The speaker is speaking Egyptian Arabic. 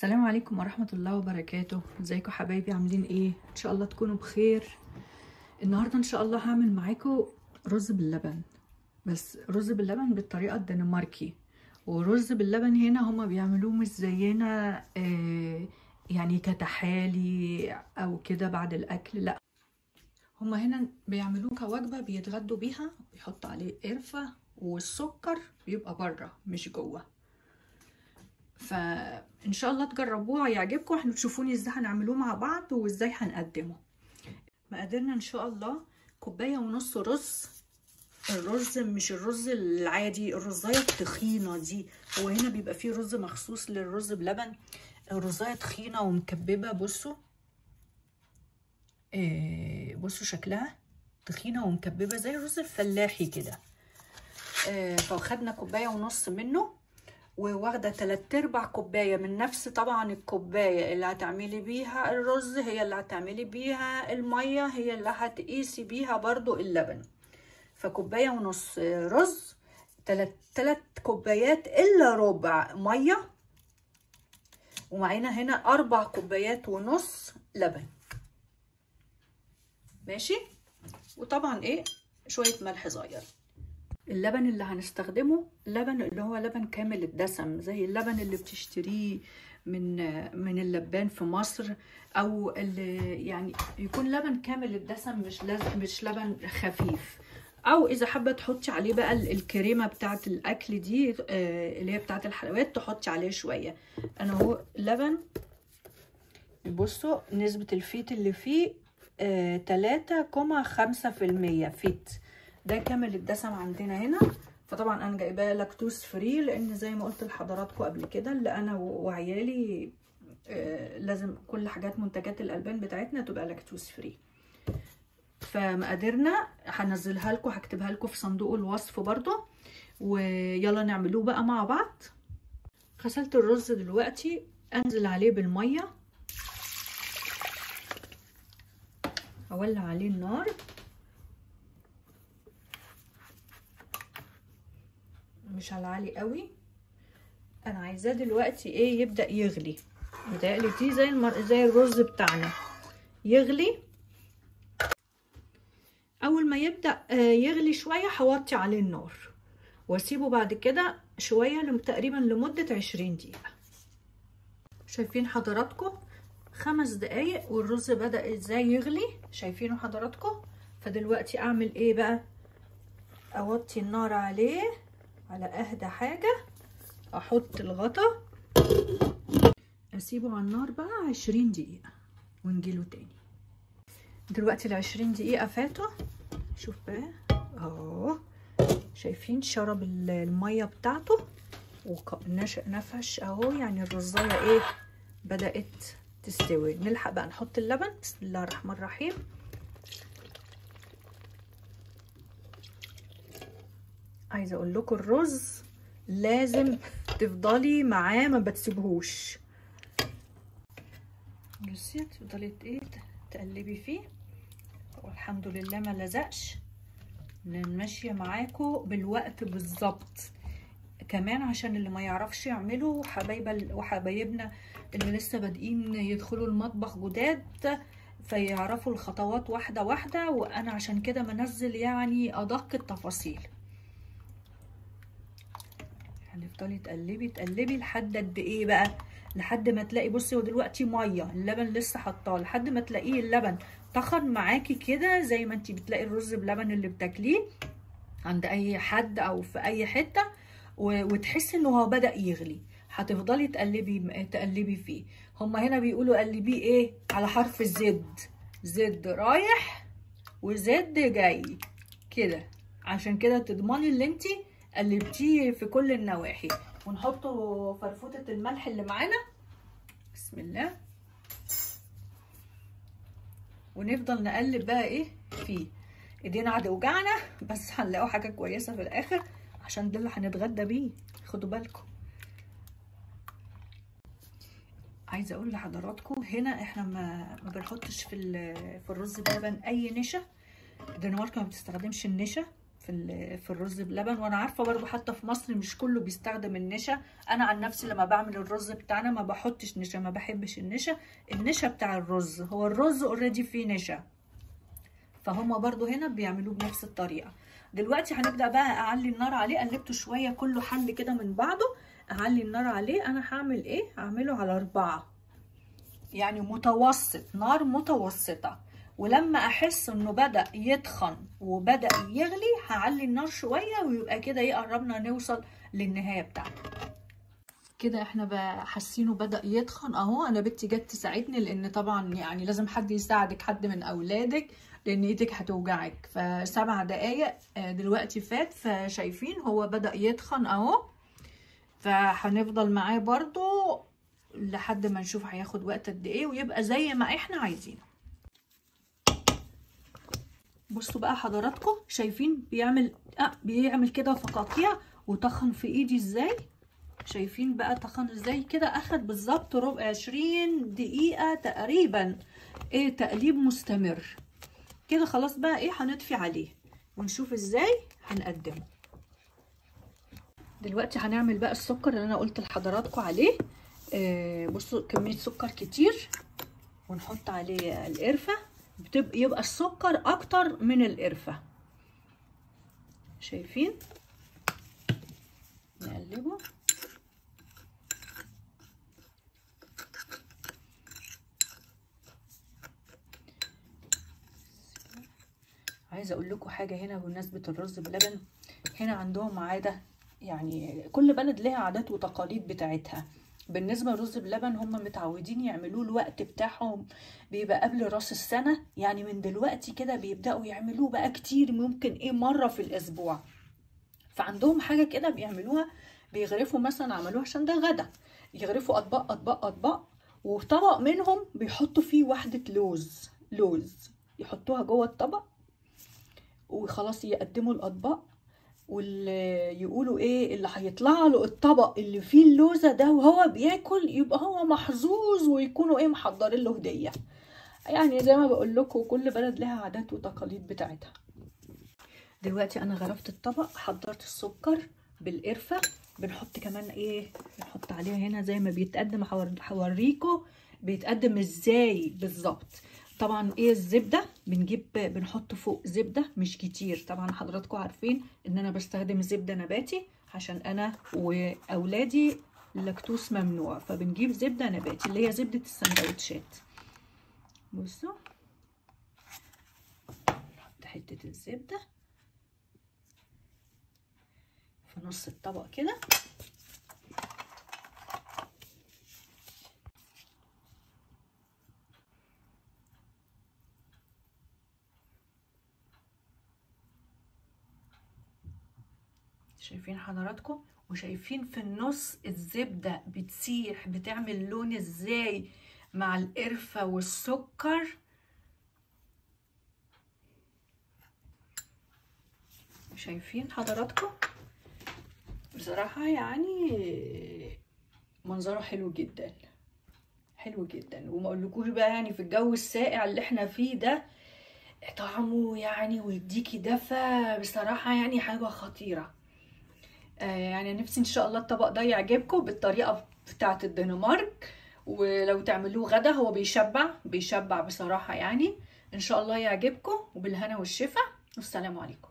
السلام عليكم ورحمة الله وبركاته ازيكم حبايبي عاملين ايه ان شاء الله تكونوا بخير النهاردة ان شاء الله هعمل معاكم رز باللبن بس رز باللبن بالطريقة الدنماركي ورز باللبن هنا هما بيعملوه مش زينا آه يعني كتحالي او كده بعد الاكل لا هما هنا بيعملوه كوجبة بيتغدوا بيها بيحطوا عليه قرفة والسكر بيبقى بره مش جوه فان شاء الله تجربوه هيعجبكم احنا تشوفوني ازاي هنعملوه مع بعض وازاي هنقدمه مقاديرنا ان شاء الله كوبايه ونص رز الرز مش الرز العادي الرزايه التخينه دي هو هنا بيبقى فيه رز مخصوص للرز بلبن الرزايه تخينه ومكببه بصوا إيه بصوا شكلها تخينه ومكببه زي الرز الفلاحي كده إيه فخدنا كوبايه ونص منه وواخده تلات ارباع كوبايه من نفس طبعا الكوبايه اللي هتعملي بيها الرز هي اللي هتعملي بيها الميه هي اللي هتقيسي بيها برضو اللبن فكوبايه ونص رز تلات تلات كوبايات الا ربع ميه ومعانا هنا اربع كوبايات ونص لبن ماشي وطبعا ايه شويه ملح صغير اللبن اللي هنستخدمه لبن اللي هو لبن كامل الدسم زي اللبن اللي بتشتريه من من اللبان في مصر او اللي يعني يكون لبن كامل الدسم مش لازم مش لبن خفيف او اذا حابه تحطي عليه بقى الكريمه بتاعه الاكل دي اللي هي بتاعه الحلويات تحطي عليه شويه انا هو لبن بصوا نسبه الفيت اللي فيه تلاتة كوما خمسة في المية فيت ده كامل الدسم عندنا هنا فطبعا انا جايباه لاكتوز فري لان زي ما قلت لحضراتكم قبل كده اللي انا وعيالي آه لازم كل حاجات منتجات الالبان بتاعتنا تبقى لاكتوز فري فمقاديرنا هنزلها لكم هكتبها لكم في صندوق الوصف برضو ويلا نعملوه بقى مع بعض غسلت الرز دلوقتي انزل عليه بالميه اولع عليه النار مش على عالي قوي انا عايزاه دلوقتي ايه يبدا يغلي متهيألي دي زي المر... زي الرز بتاعنا يغلي اول ما يبدا يغلي شويه هوطي عليه النار واسيبه بعد كده شويه تقريبا لمده عشرين دقيقه شايفين حضراتكم خمس دقايق والرز بدا ازاي يغلي شايفينه حضراتكم فدلوقتي اعمل ايه بقى اوطي النار عليه على اهدى حاجة احط الغطا اسيبه على النار بقى عشرين دقيقة ونجيله تاني دلوقتي العشرين دقيقة فاتوا شوف بقى اهو شايفين شرب المية بتاعته ونشأ نفش اهو يعني الرزاية ايه بدأت تستوي نلحق بقى نحط اللبن بسم الله الرحمن الرحيم عايزه اقول لكم الرز لازم تفضلي معاه ما بتسيبهوش بصي تفضلي ايه تقلبي فيه والحمد لله ما لزقش ماشيه معاكم بالوقت بالظبط كمان عشان اللي ما يعرفش يعمله حبايب وحبايبنا اللي لسه بادئين يدخلوا المطبخ جداد فيعرفوا الخطوات واحده واحده وانا عشان كده منزل يعني ادق التفاصيل هنفضلي تقلبي تقلبي لحد قد ايه بقى لحد ما تلاقي بصي هو دلوقتي ميه اللبن لسه حطاه لحد ما تلاقيه اللبن طخن معاكي كده زي ما انت بتلاقي الرز بلبن اللي بتاكليه عند اي حد او في اي حته وتحسي انه هو بدا يغلي هتفضلي تقلبي تقلبي فيه هما هنا بيقولوا قلبيه ايه على حرف زد زد رايح وزد جاي كده عشان كده تضمني اللي انتي قلبتيه في كل النواحي ونحطه فرفوطة الملح اللي معانا بسم الله ونفضل نقلب بقى ايه فيه ايدينا هتوجعنا بس هنلاقوا حاجة كويسة في الاخر عشان ده اللي هنتغدى بيه خدوا بالكم عايزه اقول لحضراتكم هنا احنا ما ما بنحطش في في الرز بلبن اي نشا الدنمارك ما بتستخدمش النشا في في الرز بلبن وانا عارفه برضو حتى في مصر مش كله بيستخدم النشا انا عن نفسي لما بعمل الرز بتاعنا ما بحطش نشا ما بحبش النشا النشا بتاع الرز هو الرز اوريدي فيه نشا فهم برضو هنا بيعملوه بنفس الطريقه دلوقتي هنبدا بقى اعلي النار عليه قلبته شويه كله حل كده من بعضه اعلي النار عليه انا هعمل ايه هعمله على اربعة يعني متوسط نار متوسطه ولما احس انه بدا يتخن وبدا يغلي هعلي النار شويه ويبقى كده ايه قربنا نوصل للنهايه بتاعته كده احنا بقى حاسينه بدا يتخن اهو انا بنتي جت تساعدني لان طبعا يعني لازم حد يساعدك حد من اولادك لان ايدك هتوجعك فسبع دقايق دلوقتي فات فشايفين هو بدا يتخن اهو فهنفضل معاه برضو لحد ما نشوف هياخد وقت قد ايه ويبقى زي ما احنا عايزينه بصوا بقى حضراتكم شايفين بيعمل آه بيعمل كده فقاقيع وطخن في ايدي ازاي شايفين بقى طخن ازاي كده اخد بالظبط ربع عشرين دقيقة تقريبا ايه تقليب مستمر كده خلاص بقى ايه هنطفي عليه ونشوف ازاي هنقدمه دلوقتي هنعمل بقى السكر اللي انا قلت لحضراتكم عليه آه بصوا كمية سكر كتير ونحط عليه القرفة بتبقى يبقى السكر اكتر من القرفة شايفين نقلبه عايزه اقول لكم حاجه هنا بمناسبه الرز بلبن هنا عندهم عاده يعني كل بلد لها عادات وتقاليد بتاعتها بالنسبة للرز بلبن هم متعودين يعملوه الوقت بتاعهم بيبقى قبل راس السنة يعني من دلوقتي كده بيبدأوا يعملوه بقى كتير ممكن ايه مرة في الأسبوع فعندهم حاجة كده بيعملوها بيغرفوا مثلا عملوها عشان ده غدا يغرفوا أطباق أطباق أطباق وطبق منهم بيحطوا فيه واحدة لوز لوز يحطوها جوه الطبق وخلاص يقدموا الأطباق واللي يقولوا ايه اللي هيطلع له الطبق اللي فيه اللوزه ده وهو بياكل يبقى هو محظوظ ويكونوا ايه محضرين له هديه يعني زي ما بقول لكم كل بلد لها عادات وتقاليد بتاعتها دلوقتي انا غرفت الطبق حضرت السكر بالقرفه بنحط كمان ايه بنحط عليها هنا زي ما بيتقدم هوريكم بيتقدم ازاي بالظبط طبعا ايه الزبده بنجيب بنحط فوق زبده مش كتير طبعا حضراتكم عارفين ان انا بستخدم زبده نباتي عشان انا واولادي اللاكتوس ممنوع فبنجيب زبده نباتي اللي هي زبده السندوتشات بصوا نحط حته الزبده في نص الطبق كده شايفين حضراتكم وشايفين في النص الزبدة بتسيح بتعمل لون ازاي مع القرفة والسكر شايفين حضراتكم بصراحة يعني منظره حلو جدا حلو جدا وما اقولكوش بقى يعني في الجو الساقع اللي احنا فيه ده طعمه يعني ويديكي دفى بصراحة يعني حاجة خطيرة يعني نفسي ان شاء الله الطبق ده يعجبكم بالطريقه بتاعه الدنمارك ولو تعملوه غدا هو بيشبع بيشبع بصراحه يعني ان شاء الله يعجبكم وبالهنا والشفا والسلام عليكم